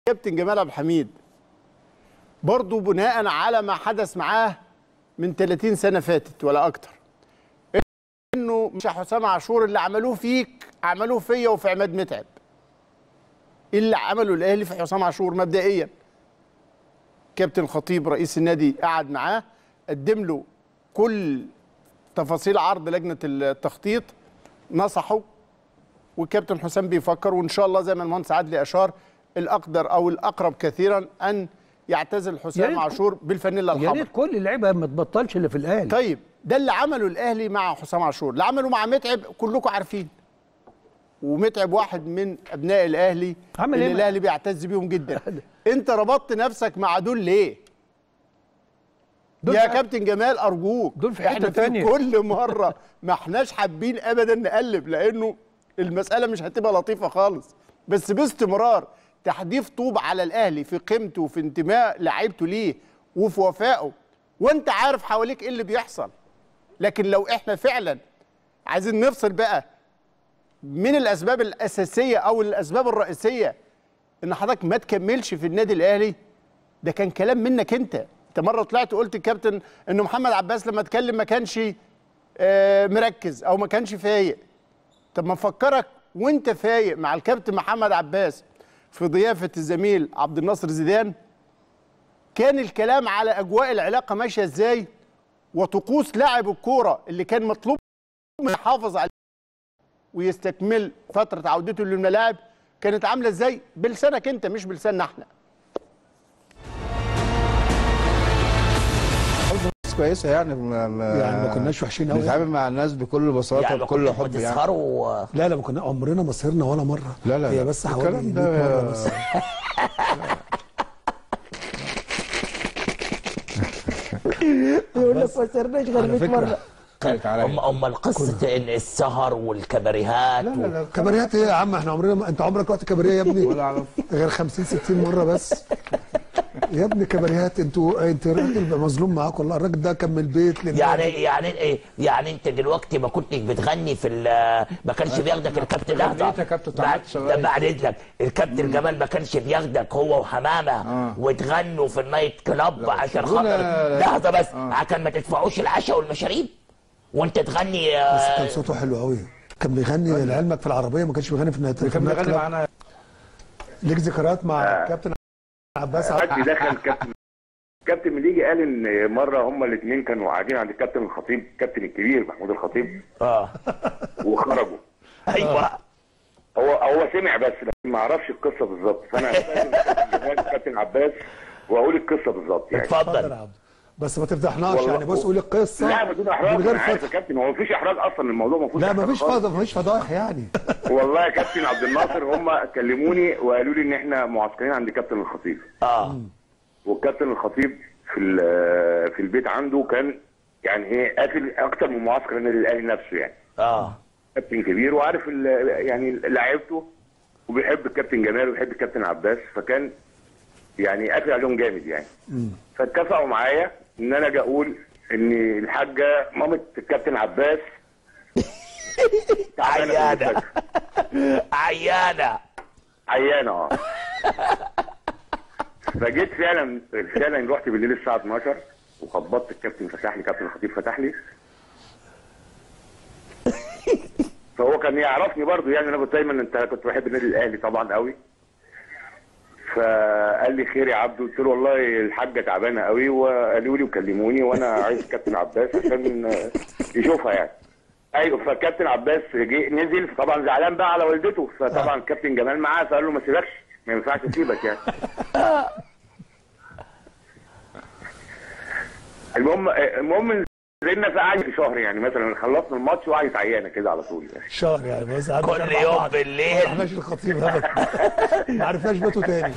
كابتن جمال عبد الحميد برضه بناء على ما حدث معاه من 30 سنه فاتت ولا اكتر انه مش حسام عاشور اللي عملوه فيك عملوه فيا وفي عماد متعب إيه اللي عمله الاهلي في حسام عاشور مبدئيا كابتن خطيب رئيس النادي قعد معاه قدم له كل تفاصيل عرض لجنه التخطيط نصحه والكابتن حسام بيفكر وان شاء الله زي ما المهندس عدلي اشار الاقدر او الاقرب كثيرا ان يعتزل يا حسام ريت- عاشور بالفانيلا يا الحمراء ريت كل اللعيبه ما تبطلش اللي في الاهلي طيب ده اللي عمله الاهلي مع حسام عاشور اللي عمله مع متعب كلكم عارفين ومتعب واحد من ابناء الاهلي عمل اللي إيه؟ الاهلي بيعتز بيهم جدا انت ربطت نفسك مع دول ليه دول يا في- كابتن جمال ارجوك دول في حتة احنا في تانية. كل مره ما احناش حابين ابدا نقلب لانه المساله مش هتبقى لطيفه خالص بس باستمرار تحديف طوب على الاهلي في قيمته وفي انتماء لعيبته ليه وفي وفائه وانت عارف حواليك ايه اللي بيحصل لكن لو احنا فعلا عايزين نفصل بقى من الاسباب الاساسيه او الاسباب الرئيسيه ان حضرتك ما تكملش في النادي الاهلي ده كان كلام منك انت انت مره طلعت وقلت الكابتن انه محمد عباس لما اتكلم ما كانش آه، مركز او ما كانش فايق طب ما نفكرك وانت فايق مع الكابتن محمد عباس في ضيافه الزميل عبد الناصر زيدان كان الكلام على اجواء العلاقه ماشيه ازاي وطقوس لاعب الكوره اللي كان مطلوب منه يحافظ عليه ويستكمل فتره عودته للملاعب كانت عامله ازاي بلسانك انت مش بلساننا احنا ناس كويسه يعني ما ما يعني ما كناش وحشين قوي بنتعامل مع الناس بكل بساطه يعني ما بكل كنتوا حب يعني بتسهروا لا لا ما كنا عمرنا ما سهرنا ولا مره لا لا هي لا. بس حوالي الكلام 100 ده مره بس يقول لك ما سرناش غير على 100 فكرة، مره كانت عليا أم أم قصة إن السهر والكباريهات لا لا لا كباريات ايه يا عم احنا عمرنا ما... انت عمرك رحت كباريه يا ابني ولا اعرف غير 50 60 مره بس يا ابني كباريات انتوا انت راجل مظلوم معاك والله الراجل ده كان من البيت للنادي. يعني يعني ايه يعني انت دلوقتي ما كنتش بتغني في ال- ما كانش بياخدك الكابتن لحظه غنيت يا كابتن طلعت بعد شغال. ده بعد اذنك الكابتن جمال ما كانش بياخدك هو وحمامه آه. وتغنوا في النايت كلاب لا، عشان شغلنا- خاطر لحظه بس عشان ما تدفعوش العشاء والمشاريب وانت تغني آه، بس كان صوته حلو قوي كان بيغني لعلمك في العربيه ما كانش بيغني في النهايه كان بيغني معانا ليك ذكريات مع كابتن عباس عبد دلوقتي دخل كابتن كابتن مليجي قال ان مره هما الاثنين كانوا قاعدين عند الكابتن الخطيب الكابتن الكبير محمود الخطيب اه وخرجوا ايوه هو هو سمع بس لكن ما اعرفش القصه بالظبط فانا هستاذن الكابتن جمال الكابتن عباس واقول القصه بالظبط يعني اتفضل يا اتفضل عبد بس ما تفضحناش والله- يعني بص قول القصه لا بدون احراج من غير انا عارف يا فتح كابتن هو مفيش احراج اصلا الموضوع ما فيهوش لا إحراج ما فيش خالص. فض... ما فيش فضايح يعني والله يا كابتن عبد الناصر هم كلموني وقالوا لي ان احنا معسكرين عند كابتن الخطيب اه والكابتن الخطيب في ال- في البيت عنده كان يعني ايه قافل اكتر من معسكر النادي الاهلي نفسه يعني اه كابتن كبير وعارف ال- يعني لعيبته وبيحب الكابتن جمال وبيحب الكابتن عباس فكان يعني قافل عليهم جامد يعني فاتفقوا معايا ان انا اجي اقول ان الحاجه مامه الكابتن عباس تعبانة في عيانه المستشفى. عيانه عيانه اه فجيت فعلا فعلا رحت بالليل الساعه 12 وخبطت الكابتن فتح لي كابتن الخطيب فتح لي فهو كان يعرفني برضو يعني انا كنت دايما انت كنت بحب النادي الاهلي طبعا قوي فقال لي خير يا عبدو قلت له والله الحاجه تعبانه قوي وقالوا لي وكلموني وانا عايز الكابتن عباس عشان يشوفها يعني ايوه فالكابتن عباس جه نزل طبعا زعلان بقى على والدته فطبعا الكابتن جمال معاه فقال له ما سيبكش ما ينفعش اسيبك يعني المهم المهم نزلنا في قعدة شهر يعني مثلا خلصنا الماتش وقعدت عيانه كده على طول يعني شهر يعني بس قعدنا كل أربع يوم بعض. بالليل. ما رحناش الخطيب ابدا ما عرفناش بيته تاني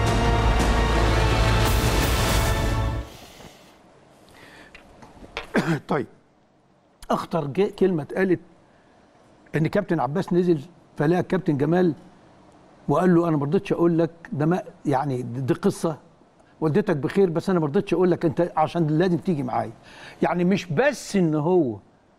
طيب اخطر ج- كلمه اتقالت ان كابتن عباس نزل فلقى الكابتن جمال وقال له انا ما رضيتش اقول لك ده ما يعني دي دي قصه والدتك بخير بس انا ما رضيتش اقول لك انت عشان لازم تيجي معايا يعني مش بس ان هو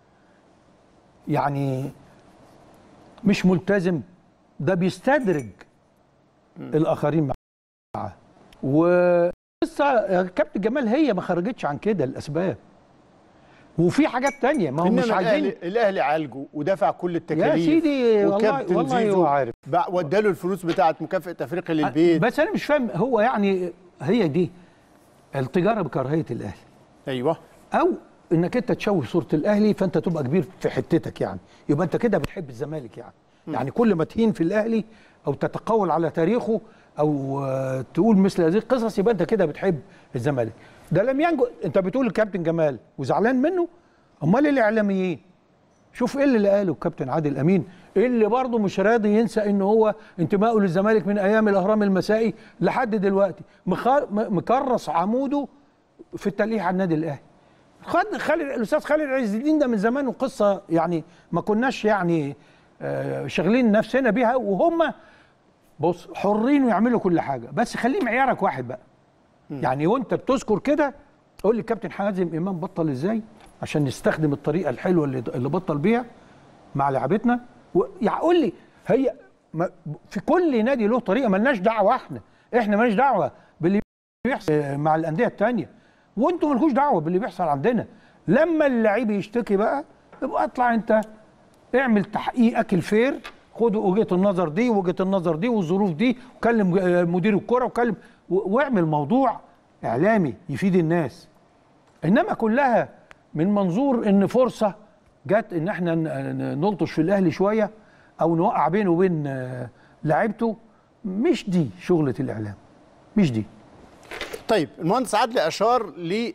يعني مش ملتزم ده بيستدرج الاخرين ولسه كابتن جمال هي ما خرجتش عن كده الاسباب وفي حاجات تانية ما هو مش انما عايزين الاهلي الاهلي عالجه ودفع كل التكاليف يا سيدي والله وكابتن والله زيزو هو عارف بع- وداله الفلوس بتاعه مكافاه افريقيا للبيت بس انا مش فاهم هو يعني هي دي التجاره بكراهيه الاهلي ايوه او انك انت تشوه صوره الاهلي فانت تبقى كبير في حتتك يعني يبقى انت كده بتحب الزمالك يعني يعني كل ما تهين في الاهلي او تتقول على تاريخه او آه، تقول مثل هذه القصص يبقى انت كده بتحب الزمالك ده لم ينجو انت بتقول الكابتن جمال وزعلان منه امال الاعلاميين شوف ايه اللي قاله الكابتن عادل امين اللي برضه مش راضي ينسى ان هو انتمائه للزمالك من ايام الاهرام المسائي لحد دلوقتي مخار- م- مكرس عموده في التلقيح على النادي الاهلي خد خالد الاستاذ خالد عز الدين ده من زمان وقصه يعني ما كناش يعني آه، شاغلين نفسنا بيها وهم بص حرين ويعملوا كل حاجه بس خليه معيارك واحد بقى يعني وانت بتذكر كده قول لي كابتن حازم امام بطل ازاي عشان نستخدم الطريقه الحلوه اللي اللي بطل بيها مع لعبتنا و- يعني قول لي هي ما في كل نادي له طريقه ملناش دعوه احنا احنا مالناش دعوه باللي بيحصل مع الانديه التانية وانتوا مالكوش دعوه باللي بيحصل عندنا لما اللعيب يشتكي بقى يبقى اطلع انت اعمل تحقيقك الفير خد وجهه النظر دي وجهه النظر دي والظروف دي وكلم آه، مدير الكره وكلم و- واعمل موضوع اعلامي يفيد الناس انما كلها من منظور ان فرصه جت ان احنا ن- ن- نلطش في الاهلي شويه او نوقع بينه وبين آه، لعيبته مش دي شغله الاعلام مش دي طيب المهندس عادل اشار ل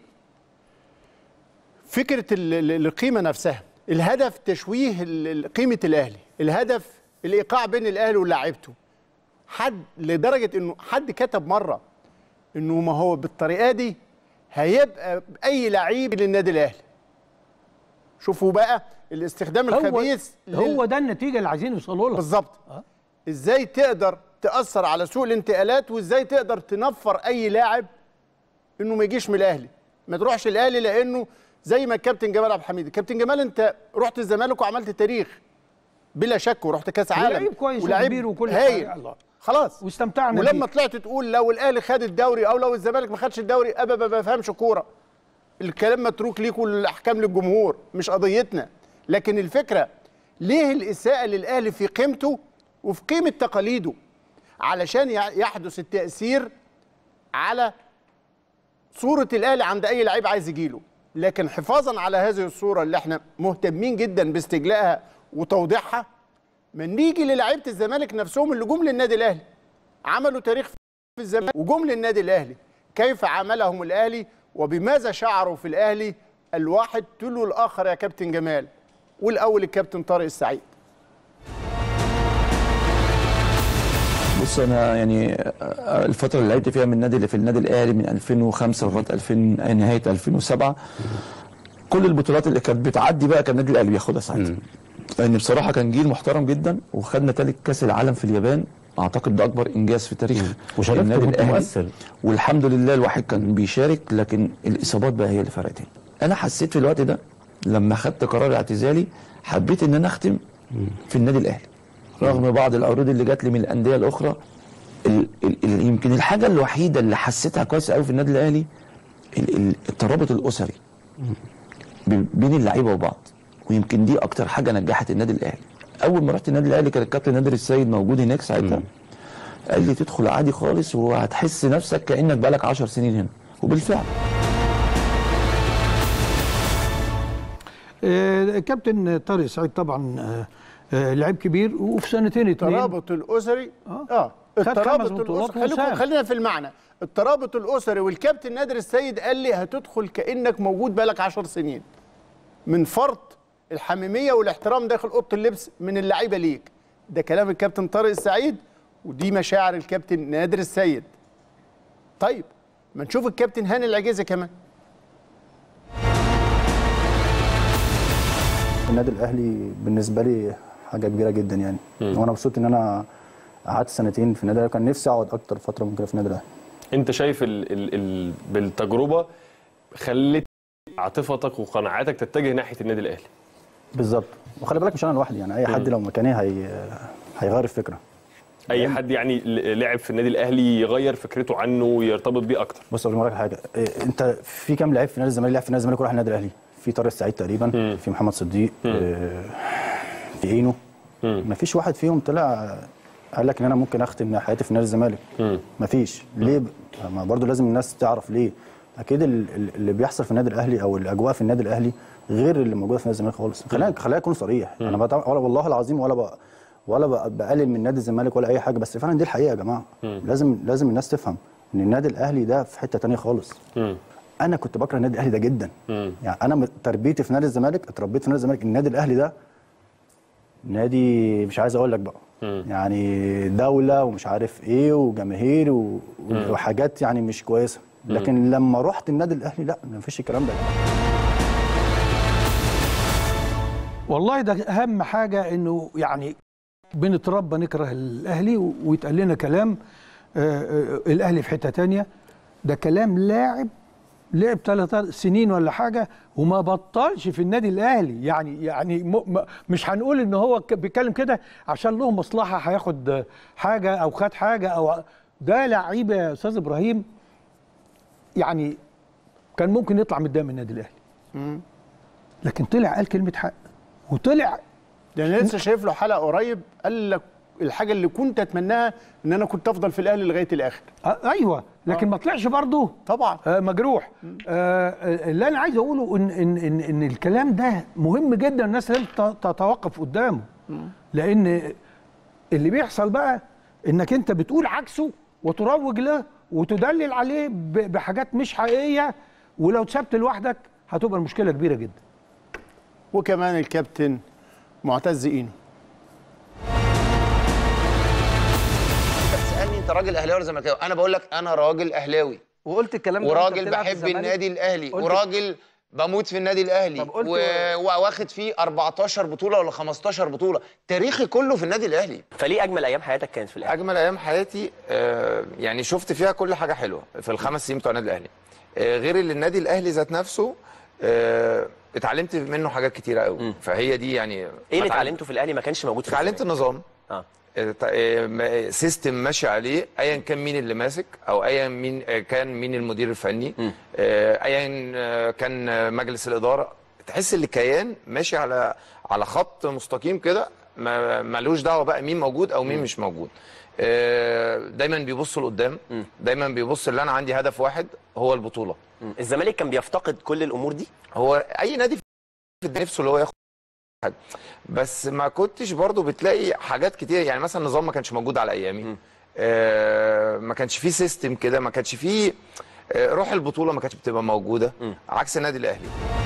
فكره ال- ال- القيمه نفسها الهدف تشويه ال- ال- قيمه الاهلي الهدف الايقاع بين الاهلي ولاعيبته حد لدرجه انه حد كتب مره انه ما هو بالطريقه دي هيبقى اي لعيب للنادي الاهلي شوفوا بقى الاستخدام هو الخبيث لل- هو ده النتيجه اللي عايزين يوصلوا لها بالظبط ازاي تقدر تاثر على سوق الانتقالات وازاي تقدر تنفر اي لاعب انه ما يجيش من الاهلي ما تروحش الاهلي لانه زي ما الكابتن جمال عبد الحميد الكابتن جمال انت رحت الزمالك وعملت تاريخ بلا شك ورحت كاس عالم ولعيب كويس ولعيب وكبير وكل هايل. حاجة. الله. خلاص واستمتعنا ولما بيه. طلعت تقول لو الاهلي خد الدوري او لو الزمالك ما خدش الدوري ابدا ما بفهمش كوره الكلام متروك ليكوا الاحكام للجمهور مش قضيتنا لكن الفكره ليه الاساءه للاهلي في قيمته وفي قيمه تقاليده علشان يع- يحدث التاثير على صوره الاهلي عند اي لعيب عايز يجيله لكن حفاظا على هذه الصوره اللي احنا مهتمين جدا باستجلائها وتوضيحها ما نيجي للاعيبه الزمالك نفسهم اللي جم للنادي الاهلي عملوا تاريخ في الزمالك وجم للنادي الاهلي كيف عاملهم الاهلي وبماذا شعروا في الاهلي الواحد تلو الاخر يا كابتن جمال والاول الكابتن طارق السعيد بص انا يعني آه، الفتره اللي لعبت فيها من النادي في النادي الاهلي من 2005 لغايه 2000 نهايه 2007 كل البطولات اللي كانت بتعدي بقى كان النادي الاهلي بياخدها ساعتها لان بصراحه كان جيل محترم جدا وخدنا ثالث كاس العالم في اليابان اعتقد ده اكبر انجاز في تاريخ وشاركت النادي وكنت الاهلي مؤثر. والحمد لله الواحد كان بيشارك لكن الاصابات بقى هي اللي فرقت انا حسيت في الوقت ده لما خدت قرار اعتزالي حبيت ان انا اختم في النادي الاهلي رغم بعض العروض اللي جات لي من الانديه الاخرى ال ال ال يمكن الحاجه الوحيده اللي حسيتها كويس قوي في النادي الاهلي ال ال الترابط الاسري ب- بين اللعيبه وبعض ويمكن دي اكتر حاجه نجحت النادي الاهلي اول ما رحت النادي الاهلي كان الكابتن نادر السيد موجود هناك ساعتها قال لي تدخل عادي خالص وهتحس نفسك كانك بقالك 10 سنين هنا وبالفعل آه، كابتن طارق سعيد طبعا آه، آه، لعيب كبير وفي سنتين اتنين الترابط الاسري آه. اه خد الترابط خمس بطولات الاسري خليكم وسام. خلينا في المعنى الترابط الاسري والكابتن نادر السيد قال لي هتدخل كانك موجود بقالك 10 سنين من فرط الحميميه والاحترام داخل اوضه اللبس من اللعيبه ليك ده كلام الكابتن طارق السعيد ودي مشاعر الكابتن نادر السيد طيب ما نشوف الكابتن هاني العجيزي كمان النادي الاهلي بالنسبه لي حاجه كبيره جدا يعني وانا مبسوط ان انا قعدت سنتين في النادي الاهلي كان نفسي اقعد اكتر فتره ممكنه في النادي الاهلي انت شايف ال ال ال بالتجربه خلت عاطفتك وقناعاتك تتجه ناحيه النادي الاهلي بالظبط وخلي بالك مش انا لوحدي يعني اي حد لو مكاني هي هيغير الفكره اي حد يعني ل- لعب في النادي الاهلي يغير فكرته عنه ويرتبط بيه اكتر بص اقول لك حاجه إيه، انت في كام لعيب في نادي الزمالك لعب في نادي الزمالك وراح النادي الاهلي في طارق السعيد تقريبا في محمد صديق آه، في اينو ما فيش واحد فيهم طلع قال لك ان انا ممكن اختم حياتي في نادي الزمالك ما فيش ليه ما برضو لازم الناس تعرف ليه اكيد ال- ال- اللي بيحصل في النادي الاهلي او الاجواء في النادي الاهلي غير اللي موجوده في نادي الزمالك خالص خلينا خلينا اكون صريح انا بتع- ولا والله العظيم ولا بقى ولا بق- بقلل من نادي الزمالك ولا اي حاجه بس فعلا دي الحقيقه يا جماعه لازم لازم الناس تفهم ان النادي الاهلي ده في حته تانية خالص انا كنت بكره النادي الاهلي ده جدا يعني انا م- تربيتي في نادي الزمالك اتربيت في نادي الزمالك النادي الاهلي ده نادي مش عايز اقول لك بقى يعني دوله ومش عارف ايه وجماهير و... وحاجات يعني مش كويسه لكن لما رحت النادي الاهلي لا ما فيش الكلام ده والله ده اهم حاجه انه يعني بنتربى نكره الاهلي و- ويتقال لنا كلام آه، آه، الاهلي في حته تانية ده كلام لاعب لعب ثلاث سنين ولا حاجه وما بطلش في النادي الاهلي يعني يعني م م مش هنقول ان هو ك- بيتكلم كده عشان له مصلحه هياخد آه، حاجه او خد حاجه او ده لعيب يا استاذ ابراهيم يعني كان ممكن يطلع متضايق من النادي الاهلي لكن طلع قال كلمه حق وطلع ده انا لسه شايف له حلقه قريب قال لك الحاجه اللي كنت اتمناها ان انا كنت افضل في الاهلي لغايه الاخر آه ايوه لكن ما طلعش برضه طبعا آه مجروح آه آه، اللي انا عايز اقوله ان ان ان, إن الكلام ده مهم جدا الناس لازم ت- تتوقف قدامه لان اللي بيحصل بقى انك انت بتقول عكسه وتروج له وتدلل عليه ب- بحاجات مش حقيقيه ولو اتسبت لوحدك هتبقى المشكله كبيره جدا وكمان الكابتن معتز اينو بتسالني انت راجل اهلاوي ولا زملكاوي انا بقول لك انا راجل اهلاوي وقلت الكلام ده وأنت وراجل بتلعب في بحب الزمالك؟ النادي الاهلي قلت- وراجل بموت في النادي الاهلي طب قلت- و... واخد فيه 14 بطوله ولا 15 بطوله تاريخي كله في النادي الاهلي فليه اجمل ايام حياتك كانت في الاهلي اجمل ايام حياتي آه، يعني شفت فيها كل حاجه حلوه في الخمس سنين بتوع النادي الاهلي آه، غير اللي النادي الاهلي ذات نفسه آه، اتعلمت منه حاجات كتيره قوي فهي دي يعني ايه اللي اتعلمته في الاهلي ما كانش موجود في اتعلمت النظام اه آه، ت- آه، م- سيستم ماشي عليه ايا كان مين اللي ماسك او ايا مين آه، كان مين المدير الفني آه، ايا آه، كان آه، مجلس الاداره تحس ان الكيان ماشي على على خط مستقيم كده ما- ملوش دعوه بقى مين موجود او مين مش موجود آه، دايما بيبص لقدام دايما بيبص اللي انا عندي هدف واحد هو البطوله الزمالك كان بيفتقد كل الامور دي هو اي نادي في الدنيا نفسه اللي هو ياخد حاجه بس ما كنتش برضو بتلاقي حاجات كتير يعني مثلا النظام ما كانش موجود على ايامي آه ما كانش فيه سيستم كده ما كانش فيه آه روح البطوله ما كانتش بتبقى موجوده عكس النادي الاهلي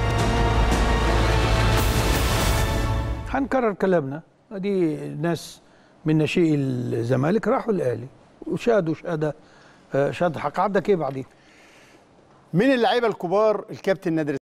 هنكرر كلامنا ادي ناس من ناشئي الزمالك راحوا الاهلي وشهدوا شهاده آه، شهاده حق عندك ايه بعدين من اللعيبه الكبار الكابتن نادر